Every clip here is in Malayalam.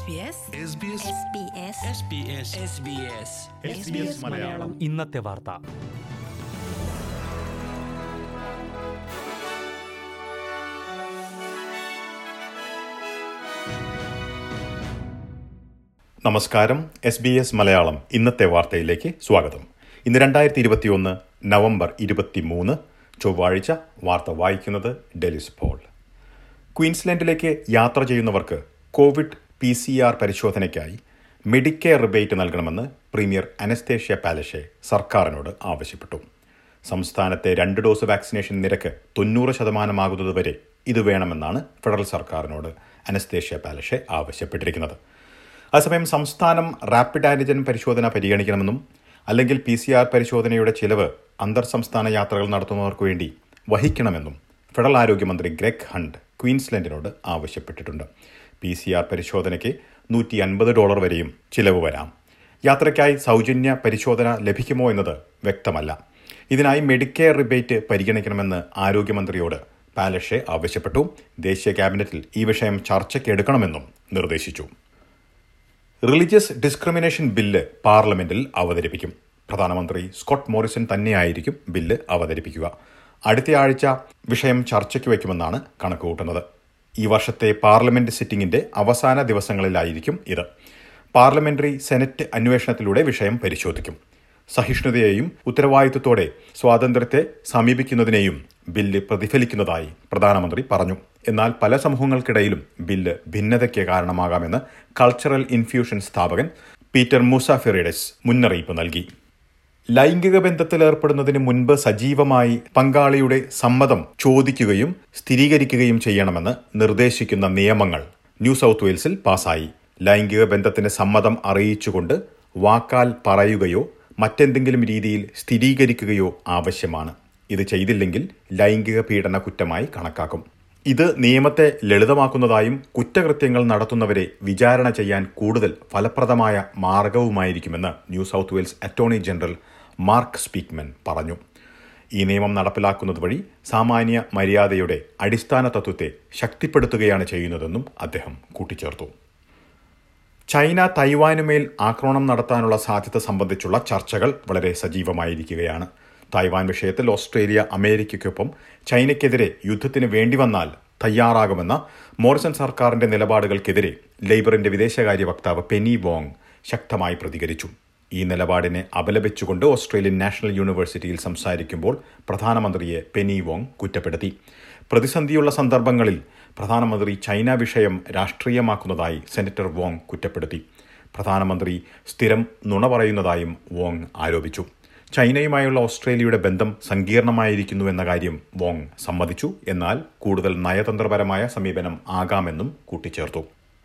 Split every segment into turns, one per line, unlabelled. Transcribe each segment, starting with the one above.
മലയാളം
ഇന്നത്തെ വാർത്ത
നമസ്കാരം എസ് ബി എസ് മലയാളം ഇന്നത്തെ വാർത്തയിലേക്ക് സ്വാഗതം ഇന്ന് രണ്ടായിരത്തി ഇരുപത്തിയൊന്ന് നവംബർ ഇരുപത്തിമൂന്ന് ചൊവ്വാഴ്ച വാർത്ത വായിക്കുന്നത് ഡെലിസ് പോൾ ക്വീൻസ്ലാൻഡിലേക്ക് യാത്ര ചെയ്യുന്നവർക്ക് കോവിഡ് പി സി ആർ പരിശോധനയ്ക്കായി മെഡിക്കെയർ റിബേറ്റ് നൽകണമെന്ന് പ്രീമിയർ അനസ്തേഷ്യ പാലഷെ സർക്കാരിനോട് ആവശ്യപ്പെട്ടു സംസ്ഥാനത്തെ രണ്ട് ഡോസ് വാക്സിനേഷൻ നിരക്ക് തൊണ്ണൂറ് ശതമാനമാകുന്നതുവരെ ഇത് വേണമെന്നാണ് ഫെഡറൽ സർക്കാരിനോട് അനസ്തേഷ്യ പാലഷെ ആവശ്യപ്പെട്ടിരിക്കുന്നത് അതേസമയം സംസ്ഥാനം റാപ്പിഡ് ആന്റിജൻ പരിശോധന പരിഗണിക്കണമെന്നും അല്ലെങ്കിൽ പി സി ആർ പരിശോധനയുടെ ചിലവ് അന്തർ സംസ്ഥാന യാത്രകൾ നടത്തുന്നവർക്ക് വേണ്ടി വഹിക്കണമെന്നും ഫെഡറൽ ആരോഗ്യമന്ത്രി ഗ്രെഗ് ഹണ്ട് ക്വീൻസ്ലൻഡിനോട് ആവശ്യപ്പെട്ടിട്ടുണ്ട് പി സി ആർ പരിശോധനയ്ക്ക് നൂറ്റി അൻപത് ഡോളർ വരെയും ചിലവ് വരാം യാത്രയ്ക്കായി സൗജന്യ പരിശോധന ലഭിക്കുമോ എന്നത് വ്യക്തമല്ല ഇതിനായി മെഡിക്കെയർ റിബേറ്റ് പരിഗണിക്കണമെന്ന് ആരോഗ്യമന്ത്രിയോട് പാലഷെ ആവശ്യപ്പെട്ടു ദേശീയ ക്യാബിനറ്റിൽ ഈ വിഷയം ചർച്ചയ്ക്ക് എടുക്കണമെന്നും നിർദ്ദേശിച്ചു റിലീജിയസ് ഡിസ്ക്രിമിനേഷൻ ബില്ല് പാർലമെന്റിൽ അവതരിപ്പിക്കും പ്രധാനമന്ത്രി സ്കോട്ട് മോറിസൺ തന്നെയായിരിക്കും ബില്ല് അവതരിപ്പിക്കുക അടുത്ത ആഴ്ച വിഷയം ചർച്ചയ്ക്ക് വയ്ക്കുമെന്നാണ് കണക്കുകൂട്ടുന്നത് ഈ വർഷത്തെ പാർലമെന്റ് സിറ്റിംഗിന്റെ അവസാന ദിവസങ്ങളിലായിരിക്കും ഇത് പാർലമെന്ററി സെനറ്റ് അന്വേഷണത്തിലൂടെ വിഷയം പരിശോധിക്കും സഹിഷ്ണുതയെയും ഉത്തരവാദിത്വത്തോടെ സ്വാതന്ത്ര്യത്തെ സമീപിക്കുന്നതിനെയും ബില്ല് പ്രതിഫലിക്കുന്നതായി പ്രധാനമന്ത്രി പറഞ്ഞു എന്നാൽ പല സമൂഹങ്ങൾക്കിടയിലും ബില്ല് ഭിന്നതയ്ക്ക് കാരണമാകാമെന്ന് കൾച്ചറൽ ഇൻഫ്യൂഷൻ സ്ഥാപകൻ പീറ്റർ മൂസാഫിറിഡസ് മുന്നറിയിപ്പ് നൽകി ലൈംഗിക ബന്ധത്തിൽ ഏർപ്പെടുന്നതിന് മുൻപ് സജീവമായി പങ്കാളിയുടെ സമ്മതം ചോദിക്കുകയും സ്ഥിരീകരിക്കുകയും ചെയ്യണമെന്ന് നിർദ്ദേശിക്കുന്ന നിയമങ്ങൾ ന്യൂ സൗത്ത് വെയിൽസിൽ പാസായി ലൈംഗിക ബന്ധത്തിന് സമ്മതം അറിയിച്ചുകൊണ്ട് വാക്കാൽ പറയുകയോ മറ്റെന്തെങ്കിലും രീതിയിൽ സ്ഥിരീകരിക്കുകയോ ആവശ്യമാണ് ഇത് ചെയ്തില്ലെങ്കിൽ ലൈംഗിക പീഡന കുറ്റമായി കണക്കാക്കും ഇത് നിയമത്തെ ലളിതമാക്കുന്നതായും കുറ്റകൃത്യങ്ങൾ നടത്തുന്നവരെ വിചാരണ ചെയ്യാൻ കൂടുതൽ ഫലപ്രദമായ മാർഗവുമായിരിക്കുമെന്ന് New South Wales attorney general Mark Speakman പറഞ്ഞു ഈ നിയമം നടപ്പിലാക്കുന്നത് വഴി സാമാന്യ മര്യാദയുടെ അടിസ്ഥാന തത്വത്തെ ശക്തിപ്പെടുത്തുകയാണ് ചെയ്യുന്നതെന്നും അദ്ദേഹം കൂട്ടിച്ചേർത്തു ചൈന തൈവാനുമേൽ ആക്രമണം നടത്താനുള്ള സാധ്യത സംബന്ധിച്ചുള്ള ചർച്ചകൾ വളരെ സജീവമായിരിക്കുകയാണ് തായ്വാൻ വിഷയത്തിൽ ഓസ്ട്രേലിയ അമേരിക്കയ്ക്കൊപ്പം ചൈനയ്ക്കെതിരെ യുദ്ധത്തിന് വേണ്ടി വന്നാൽ തയ്യാറാകുമെന്ന മോറിസൺ സർക്കാരിന്റെ നിലപാടുകൾക്കെതിരെ ലേബറിന്റെ വിദേശകാര്യ വക്താവ് പെനി വോങ് ശക്തമായി പ്രതികരിച്ചു ഈ നിലപാടിനെ അപലപിച്ചുകൊണ്ട് ഓസ്ട്രേലിയൻ നാഷണൽ യൂണിവേഴ്സിറ്റിയിൽ സംസാരിക്കുമ്പോൾ പ്രധാനമന്ത്രിയെ പെനി വോങ് കുറ്റപ്പെടുത്തി പ്രതിസന്ധിയുള്ള സന്ദർഭങ്ങളിൽ പ്രധാനമന്ത്രി ചൈന വിഷയം രാഷ്ട്രീയമാക്കുന്നതായി സെനറ്റർ വോങ് കുറ്റപ്പെടുത്തി പ്രധാനമന്ത്രി സ്ഥിരം നുണ പറയുന്നതായും വോങ് ആരോപിച്ചു ചൈനയുമായുള്ള ഓസ്ട്രേലിയയുടെ ബന്ധം സങ്കീർണമായിരിക്കുന്നു എന്ന കാര്യം വോങ് സമ്മതിച്ചു എന്നാൽ കൂടുതൽ നയതന്ത്രപരമായ സമീപനം ആകാമെന്നും കൂട്ടിച്ചേർത്തു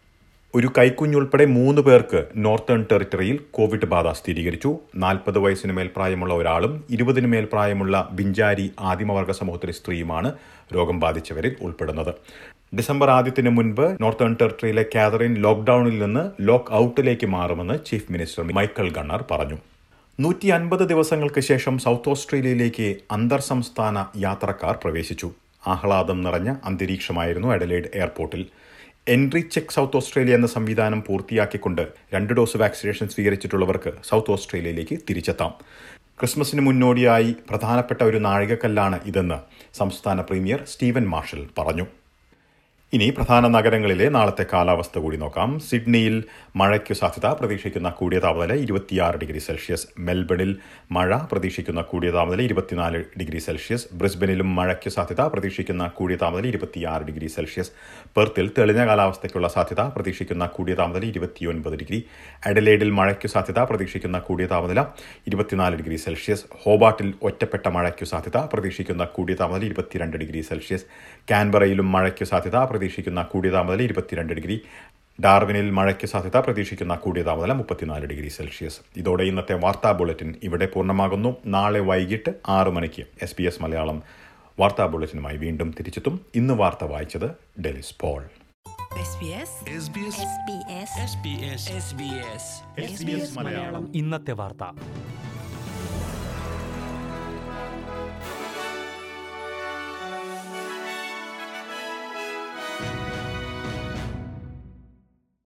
ഒരു കൈക്കുഞ്ഞുൾപ്പെടെ മൂന്ന് പേർക്ക് നോർത്തേൺ ടെറിട്ടറിയിൽ കോവിഡ് ബാധ സ്ഥിരീകരിച്ചു നാൽപ്പത് വയസ്സിന് മേൽ പ്രായമുള്ള ഒരാളും ഇരുപതിന് മേൽ പ്രായമുള്ള ബിഞ്ചാരി ആദിമവർഗ സമൂഹത്തിലെ സ്ത്രീയുമാണ് രോഗം ബാധിച്ചവരിൽ ഉൾപ്പെടുന്നത് ഡിസംബർ ആദ്യത്തിന് മുൻപ് നോർത്തേൺ ടെറിട്ടറിയിലെ കാതറിൻ ലോക്ഡൌണിൽ നിന്ന് ലോക്ക് ഔട്ടിലേക്ക് മാറുമെന്ന് ചീഫ് മിനിസ്റ്റർ മൈക്കൽ ഗണ്ണർ പറഞ്ഞു നൂറ്റി അൻപത് ദിവസങ്ങൾക്ക് ശേഷം സൗത്ത് ഓസ്ട്രേലിയയിലേക്ക് അന്തർ സംസ്ഥാന യാത്രക്കാർ പ്രവേശിച്ചു ആഹ്ലാദം നിറഞ്ഞ അന്തരീക്ഷമായിരുന്നു അഡലേഡ് എയർപോർട്ടിൽ എൻട്രി ചെക്ക് സൗത്ത് ഓസ്ട്രേലിയ എന്ന സംവിധാനം പൂർത്തിയാക്കിക്കൊണ്ട് രണ്ട് ഡോസ് വാക്സിനേഷൻ സ്വീകരിച്ചിട്ടുള്ളവർക്ക് സൗത്ത് ഓസ്ട്രേലിയയിലേക്ക് തിരിച്ചെത്താം ക്രിസ്മസിന് മുന്നോടിയായി പ്രധാനപ്പെട്ട ഒരു നാഴികക്കല്ലാണ് ഇതെന്ന് സംസ്ഥാന പ്രീമിയർ സ്റ്റീവൻ മാർഷൽ പറഞ്ഞു ഇനി പ്രധാന നഗരങ്ങളിലെ നാളത്തെ കാലാവസ്ഥ കൂടി നോക്കാം സിഡ്നിയിൽ മഴയ്ക്കു സാധ്യത പ്രതീക്ഷിക്കുന്ന കൂടിയ താപനില ഇരുപത്തിയാറ് ഡിഗ്രി സെൽഷ്യസ് മെൽബണിൽ മഴ പ്രതീക്ഷിക്കുന്ന കൂടിയ താപനില ഇരുപത്തിനാല് ഡിഗ്രി സെൽഷ്യസ് ബ്രിസ്ബനിലും മഴയ്ക്കു സാധ്യത പ്രതീക്ഷിക്കുന്ന കൂടിയ താപനില ഇരുപത്തിയാറ് ഡിഗ്രി സെൽഷ്യസ് പെർത്തിൽ തെളിഞ്ഞ കാലാവസ്ഥയ്ക്കുള്ള സാധ്യത പ്രതീക്ഷിക്കുന്ന കൂടിയ താപനില ഇരുപത്തിയൊൻപത് ഡിഗ്രി അഡലേഡിൽ മഴയ്ക്കു സാധ്യത പ്രതീക്ഷിക്കുന്ന കൂടിയ താപനില ഇരുപത്തിനാല് ഡിഗ്രി സെൽഷ്യസ് ഹോബാട്ടിൽ ഒറ്റപ്പെട്ട മഴയ്ക്കു സാധ്യത പ്രതീക്ഷിക്കുന്ന കൂടിയ താപനില ഇരുപത്തിരണ്ട് ഡിഗ്രി സെൽഷ്യസ് കാൻബറയിലും മഴയ്ക്കു സാധ്യത പ്രതീക്ഷിക്കുന്ന കൂടിയ താപനില ഇരുപത്തിരണ്ട് ഡിഗ്രി ഡാർവിനിൽ മഴയ്ക്ക് സാധ്യത പ്രതീക്ഷിക്കുന്ന കൂടിയ താപനില മുപ്പത്തിനാല് ഡിഗ്രി സെൽഷ്യസ് ഇതോടെ ഇന്നത്തെ വാർത്താ ബുള്ളറ്റിൻ ഇവിടെ പൂർണ്ണമാകുന്നു നാളെ വൈകിട്ട് ആറ് മണിക്ക് എസ് ബി എസ് മലയാളം വാർത്താ ബുള്ളറ്റിനുമായി വീണ്ടും തിരിച്ചെത്തും ഇന്ന് വാർത്ത വായിച്ചത് ഡെലിസ് പോൾ
ഇന്നത്തെ വാർത്ത